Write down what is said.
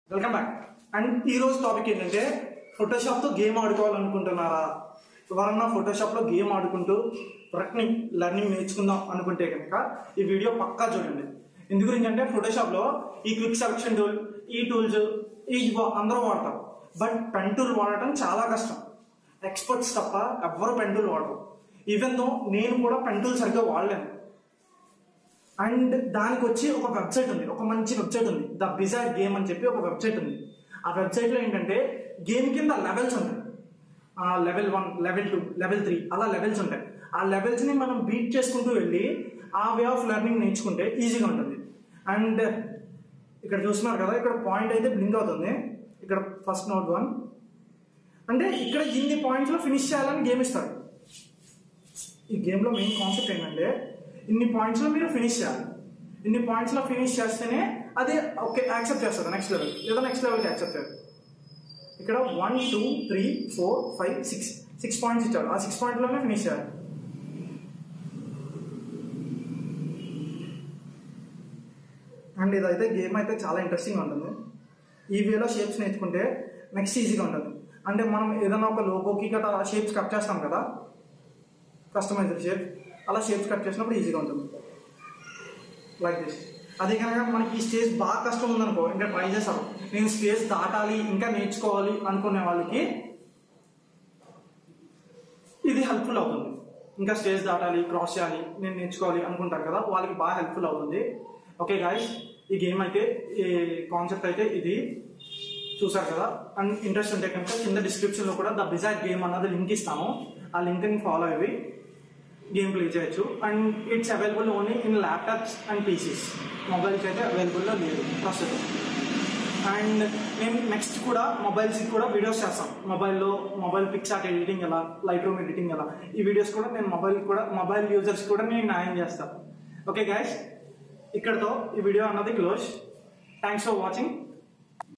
welcome back and ఈ రోజు topic ఏంటంటే ఫోటోషాప్ తో గేమ్ ఆడుకోవాలనుకుంటున్నారా ఎవరన్నా ఫోటోషాప్ లో గేమ్ ఆడుకుంటూ ప్రక్నింగ్ లెర్నింగ్ నేర్చుకుందాం అనుకుంటే కనుక ఈ వీడియో పక్కా చూడండి ఎందు గురించి అంటే ఫోటోషాప్ లో ఈ క్విక్ సెలక్షన్ టూల్ ఈ టూల్స్ ఈ వా- అందరూ వాడతారు బట్ పెన్ టూల్ వాడటం చాలా కష్టం ఎక్స్పర్ట్స్ తప్ప ఎవ్వరు పెన్ టూల్ వాడరు ఈవెన్ దో నేను కూడా పెన్ టూల్ సరిగ్గా వాడలేను అండ్ దానికి వచ్చి ఒక వెబ్సైట్ ఉంది ఒక మంచి వెబ్సైట్ ఉంది ద బిజార్ గేమ్ అని చెప్పి ఒక వెబ్సైట్ ఉంది ఆ వెబ్సైట్ లో ఏంటంటే గేమ్ కింద లెవెల్స్ ఉంటాయి ఆ level one level two level three అలా లెవెల్స్ ఉంటాయి ఆ లెవెల్స్ ని మనం బీట్ చేసుకుంటూ వెళ్ళి ఆ వే ఆఫ్ లెర్నింగ్ నేర్చుకుంటే ఈజీగా ఉంటుంది అండ్ ఇక్కడ చూస్తున్నారు కదా ఇక్కడ పాయింట్ అయితే బ్లింక్ అవుతుంది ఇక్కడ ఫస్ట్ నోట్ వన్ అంటే ఇక్కడ ఇన్ని పాయింట్స్ లో ఫినిష్ చేయాలని గేమ్ ఇస్తారు ఈ గేమ్ లో మెయిన్ కాన్సెప్ట్ ఏంటంటే ఇన్ని పాయింట్స్ లో మీరు ఫినిష్ చేయాలి ఇన్ని పాయింట్స్ లో ఫినిష్ చేస్తేనే అది ఓకే యాక్సెప్ట్ చేస్తుంది నెక్స్ట్ లెవెల్ లేదా నెక్స్ట్ లెవెల్ యాక్సెప్ట్ చేయాలి ఇక్కడ one two three four five six six points ఇచ్చాడు ఆ సిక్స్ పాయింట్ లోనే ఫినిష్ చేయాలి అండ్ ఇదైతే గేమ్ అయితే చాలా ఇంట్రెస్టింగ్ ఉంటుంది ఈ వేలో షేప్స్ నేర్చుకుంటే నెక్స్ట్ ఈజీగా ఉంటుంది అంటే మనం ఏదైనా ఒక లోగోకి గట్రా షేప్స్ కట్ చేస్తాం కదా కస్టమైజ్డ్ షేప్ అలా షేప్స్ కట్ చేసినప్పుడు ఈజీగా ఉంటుంది లైక్ దిస్ అదే కనుక మనకి ఈ స్టేజ్ బాగా కష్టం ఉందనుకో ఇంకా ట్రై చేస్తారు నేను స్టేజ్ దాటాలి ఇంకా నేర్చుకోవాలి అనుకునే వాళ్ళకి ఇది హెల్ప్ఫుల్ అవుతుంది ఇంకా స్టేజ్ దాటాలి క్రాస్ చేయాలి నేను నేర్చుకోవాలి అనుకుంటారు కదా వాళ్ళకి బాగా హెల్ప్ఫుల్ అవుతుంది ఓకే గాయస్ ఈ గేమ్ అయితే ఈ కాన్సెప్ట్ అయితే ఇది చూసారు కదా అండ్ ఇంట్రెస్ట్ ఉంటే కనుక కింద డిస్క్రిప్షన్ లో కూడా ద బిజార్ గేమ్ అన్నది లింక్ ఇస్తాము ఆ లింక్ ని ఫాలో అయ్యి గేమ్ ప్లే చేయొచ్చు and it's available only in laptops and PCs mobiles అయితే అవైలబుల్లో లేదు ప్రస్తుతం అండ్ నేను నెక్స్ట్ కూడా మొబైల్స్ కూడా వీడియోస్ చేస్తాం మొబైల్లో మొబైల్ పిక్సార్ట్ ఎడిటింగ్ ఎలా లైట్ రూమ్ ఎడిటింగ్ ఎలా ఈ వీడియోస్ కూడా నేను మొబైల్ కూడా మొబైల్ యూజర్స్ కూడా నేను న్యాయం చేస్తాను ఓకే గైస్ ఇక్కడతో ఈ వీడియో అన్నది క్లోజ్ థ్యాంక్స్ ఫర్ వాచింగ్